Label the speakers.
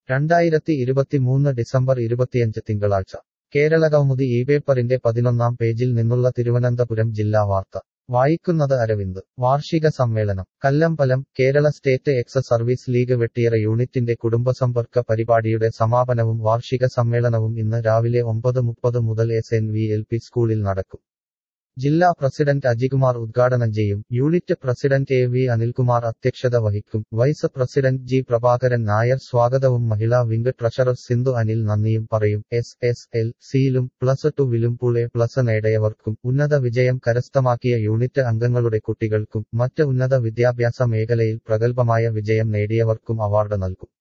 Speaker 1: രണ്ടായിരത്തി ഇരുപത്തിമൂന്ന് ഡിസംബർ ഇരുപത്തിയഞ്ച് തിങ്കളാഴ്ച കേരള കൗമുദി ഈ പേപ്പറിന്റെ പതിനൊന്നാം പേജിൽ നിന്നുള്ള തിരുവനന്തപുരം ജില്ലാ വാർത്ത വായിക്കുന്നത് അരവിന്ദ് വാർഷിക സമ്മേളനം Kallambalam Kerala state ex service league Vettiyara യൂണിറ്റിന്റെ കുടുംബസമ്പർക്ക പരിപാടിയുടെ സമാപനവും വാർഷിക സമ്മേളനവും ഇന്ന് രാവിലെ ഒമ്പത് മുപ്പത് മുതൽ S N V L P സ്കൂളിൽ നടക്കും ജില്ലാ പ്രസിഡന്റ് അജികുമാർ ഉദ്ഘാടനം ചെയ്യും unit president A V Anilkumar അധ്യക്ഷത വഹിക്കും vice president G Prabhakaran Nair സ്വാഗതവും മഹിളാ വിംഗ് ട്രഷറർ സിന്ധു അനിൽ നന്ദിയും പറയും എസ് എസ് എൽ സിയിലും പ്ലസ് ടുവിലും പുളെ പ്ലസ് നേടിയവർക്കും ഉന്നത വിജയം കരസ്ഥമാക്കിയ യൂണിറ്റ് അംഗങ്ങളുടെ കുട്ടികൾക്കും മറ്റ് ഉന്നത വിദ്യാഭ്യാസ മേഖലയിൽ പ്രഗത്ഭമായ വിജയം നേടിയവർക്കും അവാർഡ് നൽകും